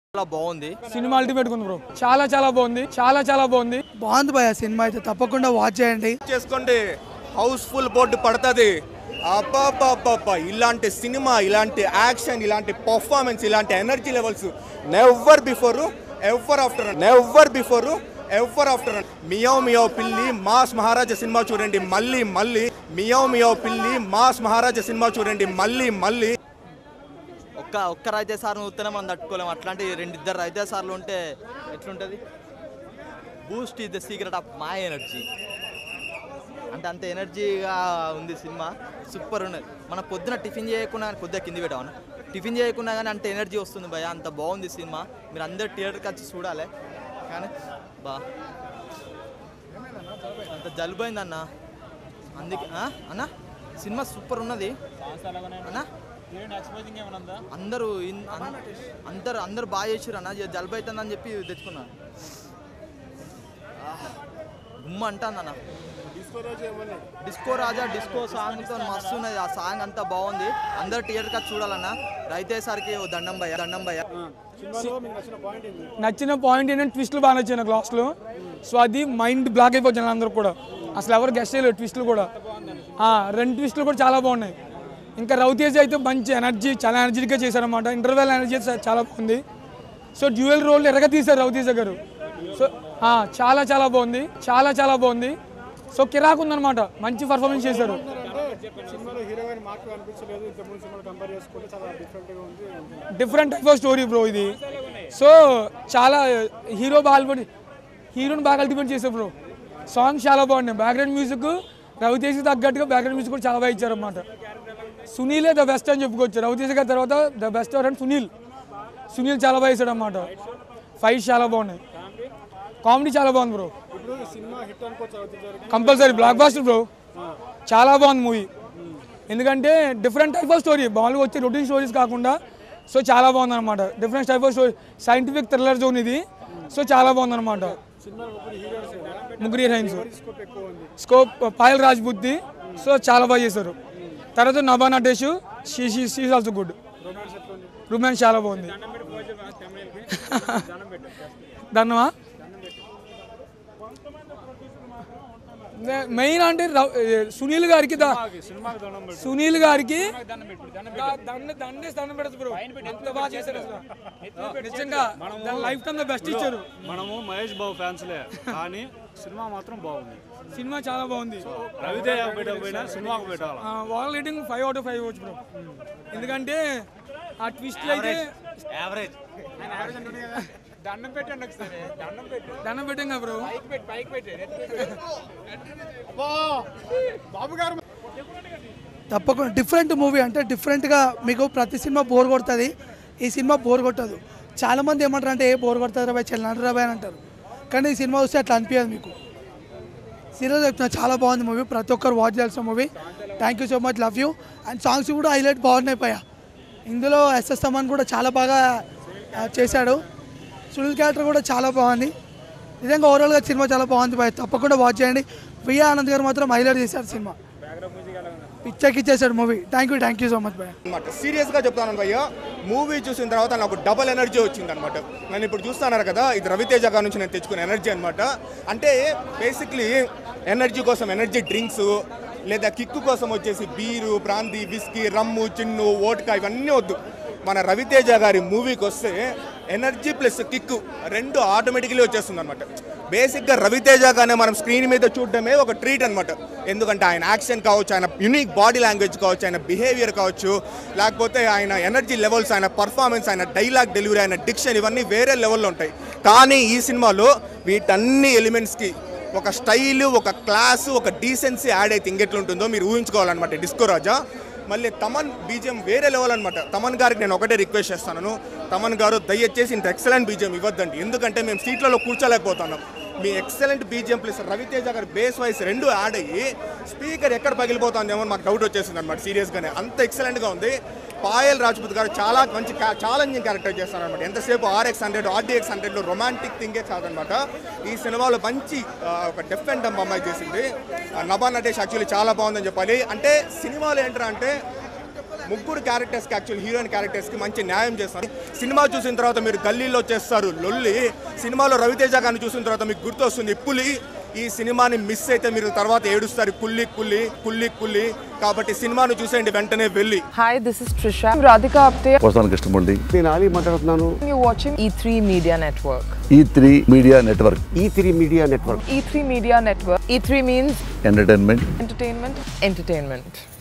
చాలా బాగుంది cinema ultimate ఉంది బ్రో చాలా చాలా బాగుంది చాలా చాలా బాగుంది బాగుంది భయ సినిమా అయితే తప్పకుండా వాచ్ చేయండి చేసుకోండి హౌస్ఫుల్ బోర్డు పడుతుంది అబ్బాబ్బాబ్బా ఇలాంటి సినిమా ఇలాంటి యాక్షన్ ఇలాంటి పర్ఫార్మెన్స్ ఇలాంటి energy levels never before ever after never before ever after meow meow పిల్లి మాస్ మహారాజా సినిమా చూడండి మళ్ళీ మళ్ళీ మియావ్ మియావ్ పిల్లి మాస్ మహారాజా సినిమా చూడండి మళ్ళీ మళ్ళీ ఒక్క ఒక్క రైతే సార్ చూస్తేనే మనం తట్టుకోలేము అట్లాంటి రెండు ఇద్దరు రైతే సార్లు ఉంటే ఎట్లుంటుంది boost is the secret of my energy అంటే అంత ఎనర్జీగా ఉంది సినిమా సూపర్ ఉన్నది మన పొద్దున టిఫిన్ చేయకుండా కొద్దిగా కింది పెట్టామను టిఫిన్ చేయకుండా కానీ అంత ఎనర్జీ వస్తుంది భయ అంత బాగుంది సినిమా మీరు అందరు థియేటర్కి వచ్చి చూడాలి కానీ బా అంత జలుబైంది అన్న అందుకే ఆ? అన్న సినిమా సూపర్ ఉన్నది అన్న అందరూ ఇన్- అన్- అందరు అందరు బాగా చేసారు అన్న జ- జలుబు అవుతుందని చెప్పి తెచ్చుకున్నా ఆ, గుమ్మ అంటాను డిస్కో రాజా డిస్కో సాంగ్తో మస్తు ఉన్నది ఆ సాంగ్ అంతా బాగుంది అందరు థియేటర్కి వచ్చి చూడాలన్న రైతే సార్కి ఓ దండం భయ్య దండం భయ్య నచ్చిన పాయింట్ ఏంటంటే ట్విస్ట్లు బాగా నచ్చాయి నాకు లాస్ట్లో సో అది మైండ్ బ్లాక్ అయిపోతుంది అందరూ కూడా అసలు ఎవరు గెస్ట్ చేయలేదు ట్విస్ట్లు కూడా ఆ, రెండు ట్విస్ట్లు కూడా చాలా బాగున్నాయి ఇంకా రవితేజ్ అయితే మంచి ఎనర్జీ చాలా ఎనర్జీగా చేశారన్నమాట ఇంటర్వెల్ ఎనర్జీ చాలా బాగుంది సో డ్యూయల్ రోల్ ఎరగ తీశారు రవితేజ గారు సో ఆ, చాలా చాలా బాగుంది చాలా చాలా బాగుంది సో కిరాక్ ఉందన్నమాట మంచి పర్ఫార్మెన్స్ చేశారు సినిమాలో హీరోయిన్ మాకు అనిపించలేదు ఇంత మూడు సినిమాలు కంపేర్ చేసుకుంటే చాలా డిఫరెంట్గా ఉంది different type of story bro ఇది సో చాలా హీరో బాగా హీరోని బాగా అల్టిమేట్ చేశారు బ్రో సాంగ్స్ చాలా బాగున్నాయి బ్యాక్గ్రౌండ్ మ్యూజిక్ రవితేజ్కి తగ్గట్టుగా బ్యాక్గ్రౌండ్ మ్యూజిక్ కూడా చాలా బాగా ఇచ్చారన్నమాట సునీలే ద బెస్ట్ అని చెప్పుకోవచ్చు రవితేజ్ గారి తర్వాత ద బెస్ట్ ఎవరంటే సునీల్ సునీల్ చాలా బాగా వేసాడు అన్నమాట ఫైట్స్ చాలా బాగున్నాయి కామెడీ చాలా బాగుంది బ్రో ఇప్పుడు ఈ సినిమా హిట్ అనుకోవచ్చు అవుతుంది కంపల్సరీ బ్లాక్ బాస్టర్ బ్రో చాలా బాగుంది మూవీ ఎందుకంటే డిఫరెంట్ టైప్ ఆఫ్ స్టోరీ మామూలుగా వచ్చే రొటీన్ స్టోరీస్ కాకుండా సో చాలా బాగుంది అనమాట different type of story scientific thriller zone ఇది సో చాలా బాగుంది అనమాట సినిమాలో ముగ్గురు హీరోస్ ముగ్గురు హీరోయిన్స్ స్కోప్ ఎక్కువ ఉంది స్కోప్ పాయల్ రాజ్బుద్ది సో చాలా బాగా చేశారు తర్వాత Nabha Natesh she she she's also good romance ఎట్లా ఉంది రొమాన్స్ చాలా బాగుంది ధన్యమా మెయిన్ అంటే రవ్- ఏ, సునీల్ గారికి ద- సునీల్ గారికి ద- దండ దండే దండం పెడతారు బ్రో ఎంత బాగా చేశారు అసలు నిజంగా లైఫ్ టైం బెస్ట్ ఇచ్చారు మనము మహేష్ బాబు ఫ్యాన్స్లే కానీ సినిమా మాత్రం బాగుంది సినిమా చాలా బాగుంది రవితేజ పెట్టకపోయినా సినిమాకు పెట్టాలి వాల్ rating five out of five వచ్చు బ్రో ఎందుకంటే ఆ ట్విస్ట్ అయితే యావరేజ్ దండం పెట్టండి ఒకసారి దండం పెట్టు దండం పెట్టాం బ్రో బైక్ పెట్టి బైక్ పెట్టి అబ్బా బాబు గారు తప్పకుండా డిఫరెంట్ మూవీ అంటే డిఫరెంట్గా మీకు ప్రతి సినిమా బోర్ కొడుతుంది ఈ సినిమా బోర్ కొట్టదు చాలామంది ఏమంటారు అంటే ఏ బోర్ కొడుతుంది రాబాయ్ చెల్లంటారు రాబాయ్ అని అంటారు కానీ ఈ సినిమా చూస్తే అట్లా అనిపించదు మీకు సీరియస్ చెప్తున్నా చాలా బాగుంది మూవీ ప్రతి ఒక్కరు వాచ్ చేయాల్సిన movie thank you so much love you and songs కూడా హైలైట్ బాగున్నాయి పయ్య ఇందులో ఎస్ఎస్ తమన్ కూడా చాలా బాగా ఆ, చేశాడు సునీల్ క్యారెక్టర్ కూడా చాలా బాగుంది నిజంగా ఓవరాల్గా సినిమా చాలా బాగుంది భయ తప్పకుండా వాచ్ చేయండి విఆ ఆనంద్ గారు మాత్రం హైలైట్ చేశారు సినిమా పిచ్చెక్కిచ్చేసాడు movie thank you thank you so much భయ అనమాట సీరియస్గా చెప్తాను భయ్య మూవీ చూసిన తర్వాత నాకు డబల్ ఎనర్జీ వచ్చింది అనమాట నేను ఇప్పుడు చూస్తాను కదా ఇది రవితేజ గారి నుంచి నేను తెచ్చుకున్న ఎనర్జీ అనమాట అంటే బేసిక్లీ ఎనర్జీ కోసం ఎనర్జీ డ్రింక్స్ లేదా కిక్కు కోసం వచ్చేసి బీరు బ్రాందీ విస్కీ రమ్ము చిన్ను ఓట్కా ఇవన్నీ వద్దు మన రవితేజ గారి మూవీకి వస్తే ఎనర్జీ ప్లస్ కిక్ రెండు ఆటోమేటిక్లీ వచ్చేస్తుంది అనమాట బేసిక్గా రవితేజ గానే మనం స్క్రీన్ మీద చూడడమే ఒక ట్రీట్ అనమాట ఎందుకంటే ఆయన యాక్షన్ కావచ్చు ఆయన యునిక్ బాడీ లాంగ్వేజ్ కావచ్చు ఆయన బిహేవియర్ కావచ్చు లేకపోతే ఆయన ఎనర్జీ లెవెల్స్ ఆయన పర్ఫార్మెన్స్ ఆయన డైలాగ్ డెలివరీ ఆయన డిక్షన్ ఇవన్నీ వేరే లెవెల్లో ఉంటాయి కానీ ఈ సినిమాలో వీటన్ని ఎలిమెంట్స్కి ఒక స్టైల్ ఒక క్లాస్ ఒక డీసెన్సీ యాడ్ అయితే ఇంకెట్లుంటుందో మీరు ఊహించుకోవాలన్నమాట డిస్కో రాజా మళ్ళీ తమన్ బీజియం వేరే లెవెల్ అనమాట తమన్ గారికి నేను ఒకటే రిక్వెస్ట్ చేస్తాను తమన్ గారు దయచేసి ఇంత ఎక్సలెంట్ బీజియం ఇవ్వద్దండి ఎందుకంటే మేము సీట్లలో కూర్చోలేకపోతున్నాం మీ ఎక్సలెంట్ బీజియం ప్లస్ రవితేజ గారి బేస్ వాయిస్ రెండు యాడ్ అయ్యి స్పీకర్ ఎక్కడ పగిలిపోతుందేమో అని మాకు డౌట్ వచ్చేసింది అనమాట సీరియస్గానే అంత ఎక్సలెంట్గా ఉంది పాయల్ రాజ్పుత్ గారు చాలా మంచి ఛాలెంజింగ్ క్యారెక్టర్ చేస్తారనమాట ఎంతసేపు ఆర్ఎక్స్ హండ్రెడ్ ఆర్డీఎక్స్ హండ్రెడ్లో రొమాంటిక్ థింగే కాదనమాట ఈ సినిమాలో మంచి ఆ, ఒక డెఫ్ అండ్ డమ్ అమ్మాయి చేసింది ఆ, నభా నటేష్ యాక్చువల్లీ చాలా బాగుందని చెప్పాలి అంటే సినిమాలో ఏంటంటే ముగ్గురు క్యారెక్టర్స్కి యాక్చువల్ హీరోయిన్ క్యారెక్టర్స్కి మంచి న్యాయం చేస్తారు సినిమా చూసిన తర్వాత మీరు గల్లీలో చేస్తారు లొల్లి సినిమాలో రవితేజ గారిని చూసిన తర్వాత మీకు గుర్తొస్తుంది పులి ఈ సినిమాని మిస్ అయితే మీరు తర్వాత ఏడుస్తారు కుల్లి కుల్లి కుల్లి కుల్లి కాబట్టి సినిమాను చూసేయండి వెంటనే వెళ్ళి Hi, this is Trisha. I'm Radhika Apte. వస్తాను కృష్ణమూర్తి నేను ఆలీ మాట్లాడుతున్నాను You're watching E3 Media Network. E three Media Network E three Media Network E3 Media Network. E3 means entertainment entertainment, entertainment.